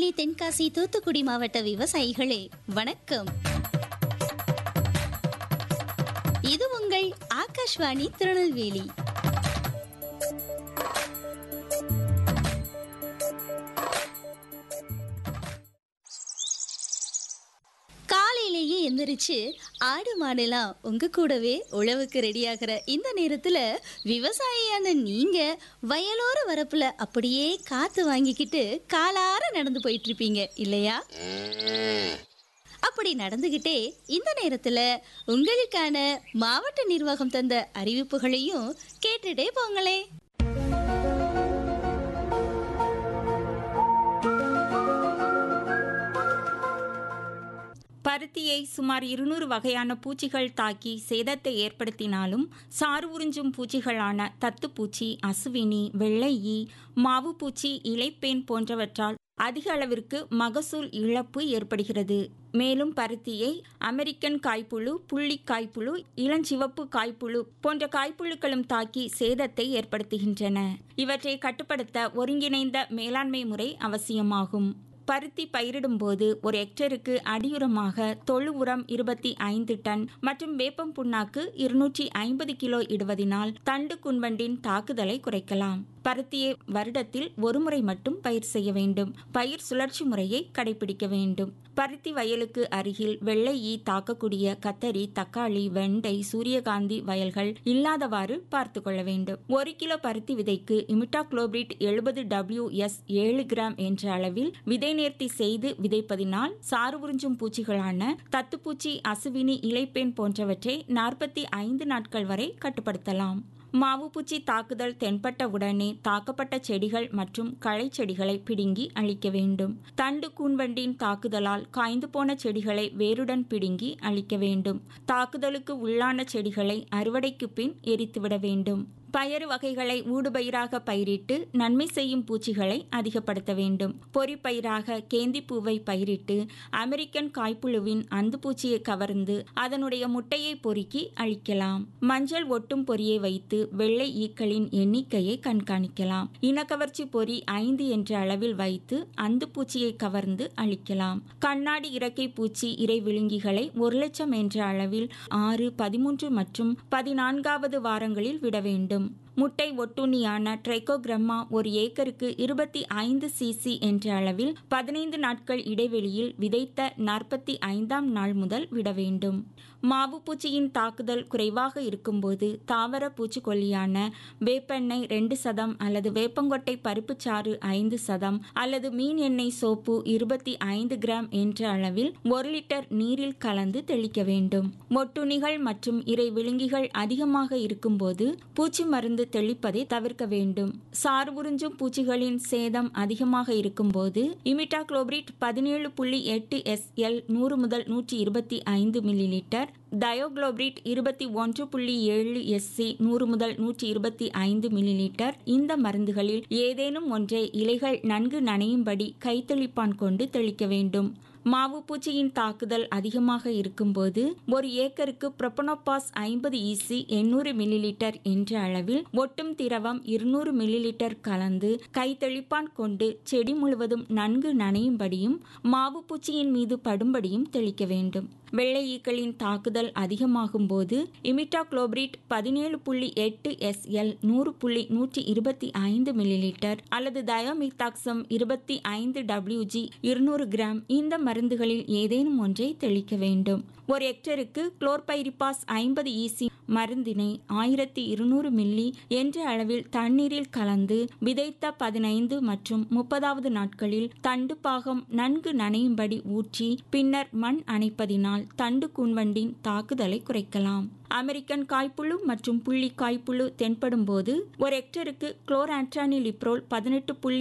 தென்காசி தூத்துக்குடி மாவட்ட விவசாயிகளே வணக்கம் இது உங்கள் ஆகாஷ்வாணி திருநெல்வேலி காலையிலேயே எந்திரிச்சு ஆடு மாடெல்லாம் உங்க கூடவே உழவுக்கு ரெடியாகிற இந்த நேரத்துல விவசாயியான நீங்க வயலோர வரப்புல அப்படியே காத்து வாங்கிக்கிட்டு காலார நடந்து போயிட்டு இருப்பீங்க இல்லையா அப்படி நடந்துகிட்டே இந்த நேரத்துல உங்களுக்கான மாவட்ட நிர்வாகம் தந்த அறிவிப்புகளையும் கேட்டுட்டே போங்களே பருத்தியை சுமார் இருநூறு வகையான பூச்சிகள் தாக்கி சேதத்தை ஏற்படுத்தினாலும் சாறு உறிஞ்சும் பூச்சிகளான தத்துப்பூச்சி அசுவினி வெள்ளை ஈ மாவுப்பூச்சி இலைப்பேன் போன்றவற்றால் அதிக அளவிற்கு மகசூல் இழப்பு ஏற்படுகிறது மேலும் பருத்தியை அமெரிக்கன் காய்ப்புழு புள்ளி காய்ப்புழு இளஞ்சிவப்பு காய்ப்புழு போன்ற காய்ப்புழுக்களும் தாக்கி சேதத்தை ஏற்படுத்துகின்றன இவற்றை கட்டுப்படுத்த ஒருங்கிணைந்த மேலாண்மை முறை அவசியமாகும் பருத்தி பயிரிடும்போது ஒரு ஹெக்டருக்கு அடியுரமாக தொழு உரம் இருபத்தி ஐந்து டன் மற்றும் வேப்பம் புண்ணாக்கு இருநூற்றி ஐம்பது கிலோ இடுவதினால் தண்டு குன்வண்டின் தாக்குதலை குறைக்கலாம் பருத்தியை வருடத்தில் ஒருமுறை மட்டும் பயிர் செய்ய வேண்டும் பயிர் சுழற்சி முறையை கடைபிடிக்க வேண்டும் பருத்தி வயலுக்கு அருகில் வெள்ளை ஈ தாக்கக்கூடிய கத்தரி தக்காளி வெண்டை சூரியகாந்தி வயல்கள் இல்லாதவாறு பார்த்து கொள்ள வேண்டும் ஒரு கிலோ பருத்தி விதைக்கு இமிட்டாக்ளோபிரிட் எழுபது டபிள்யூ எஸ் ஏழு கிராம் என்ற அளவில் விதை நேர்த்தி செய்து விதைப்பதினால் சாறு உறிஞ்சும் பூச்சிகளான தத்துப்பூச்சி அசுவினி இலைப்பேன் போன்றவற்றை நாற்பத்தி ஐந்து நாட்கள் வரை கட்டுப்படுத்தலாம் மாவுப்பூச்சி தாக்குதல் தென்பட்ட உடனே தாக்கப்பட்ட செடிகள் மற்றும் களை செடிகளை பிடுங்கி அழிக்க வேண்டும் தண்டு கூன்வண்டின் தாக்குதலால் காய்ந்து போன செடிகளை வேருடன் பிடுங்கி அழிக்க வேண்டும் தாக்குதலுக்கு உள்ளான செடிகளை அறுவடைக்கு பின் எரித்துவிட வேண்டும் பயறு வகைகளை ஊடுபயிராக பயிரிட்டு நன்மை செய்யும் பூச்சிகளை அதிகப்படுத்த வேண்டும் பொறி பயிராக கேந்தி பூவை பயிரிட்டு அமெரிக்கன் காய்ப்புழுவின் அந்து பூச்சியை கவர்ந்து அதனுடைய முட்டையை பொறுக்கி அழிக்கலாம் மஞ்சள் ஒட்டும் பொறியை வைத்து வெள்ளை ஈக்களின் எண்ணிக்கையை கண்காணிக்கலாம் இனக்கவர்ச்சி பொறி ஐந்து என்ற அளவில் வைத்து அந்து பூச்சியை கவர்ந்து அழிக்கலாம் கண்ணாடி இறக்கை பூச்சி இறை விழுங்கிகளை ஒரு லட்சம் என்ற அளவில் ஆறு பதிமூன்று மற்றும் பதினான்காவது வாரங்களில் விட வேண்டும் முட்டை ஒட்டுண்ணியான ட்ரைகோகிரம்மா ஒரு ஏக்கருக்கு இருபத்தி ஐந்து சிசி என்ற அளவில் பதினைந்து நாட்கள் இடைவெளியில் விதைத்த நாற்பத்தி ஐந்தாம் நாள் முதல் விட வேண்டும் மாவு பூச்சியின் தாக்குதல் குறைவாக இருக்கும்போது தாவர பூச்சிக்கொல்லியான வேப்பெண்ணெய் ரெண்டு சதம் அல்லது வேப்பங்கொட்டை பருப்புச்சாறு ஐந்து சதம் அல்லது மீன் எண்ணெய் சோப்பு இருபத்தி ஐந்து கிராம் என்ற அளவில் ஒரு லிட்டர் நீரில் கலந்து தெளிக்க வேண்டும் ஒட்டுணிகள் மற்றும் இறை விழுங்கிகள் அதிகமாக இருக்கும்போது பூச்சி மருந்து தெளிப்பதை தவிர்க்க வேண்டும் சார் உறிஞ்சும் பூச்சிகளின் சேதம் அதிகமாக இருக்கும்போது இமிட்டாக்ளோபிரிட் பதினேழு புள்ளி எட்டு எஸ் எல் நூறு முதல் நூற்றி இருபத்தி ஐந்து மில்லி லிட்டர் டயோக்ளோபிரிட் இருபத்தி ஒன்று புள்ளி ஏழு எஸ்சி நூறு முதல் நூற்றி இருபத்தி ஐந்து மில்லி லிட்டர் இந்த மருந்துகளில் ஏதேனும் ஒன்றை இலைகள் நன்கு நனையும்படி கைத்தெளிப்பான் கொண்டு தெளிக்க வேண்டும் மாவு பூச்சியின் தாக்குதல் அதிகமாக இருக்கும்போது ஒரு ஏக்கருக்கு புரோபனோபாஸ் ஐம்பது ஈசி எண்ணூறு மில்லி லிட்டர் என்ற அளவில் ஒட்டும் திரவம் இருநூறு மில்லி லிட்டர் கலந்து கைத்தெளிப்பான் கொண்டு செடி முழுவதும் நன்கு நனையும்படியும் மாவு பூச்சியின் மீது படும்படியும் தெளிக்க வேண்டும் வெள்ளை ஈக்களின் தாக்குதல் அதிகமாகும் போது இமிட்டாக்ளோபிரிட் பதினேழு புள்ளி எட்டு எஸ் எல் நூறு புள்ளி நூற்றி இருபத்தி ஐந்து மில்லி லிட்டர் அல்லது தயோமித்தாக்சம் இருபத்தி ஐந்து டபிள்யூஜி இருநூறு கிராம் இந்த மருந்துகளில் ஏதேனும் ஒன்றை தெளிக்க வேண்டும் ஒரு ஹெக்டருக்கு குளோர்பைரிபாஸ் ஐம்பது ஈசி மருந்தினை ஆயிரத்தி இருநூறு மில்லி என்ற அளவில் தண்ணீரில் கலந்து விதைத்த பதினைந்து மற்றும் முப்பதாவது நாட்களில் தண்டு பாகம் நன்கு நனையும்படி ஊற்றி பின்னர் மண் அணைப்பதினால் தண்டு கூன்வண்டின் தாக்குதலை குறைக்கலாம் அமெரிக்கன் காய்ப்புழு மற்றும் புள்ளி காய்ப்புழு தென்படும் போது ஒரு ஹெக்டருக்கு குளோரான்ட்ரானிலிப்ரோல் பதினெட்டு புள்ளி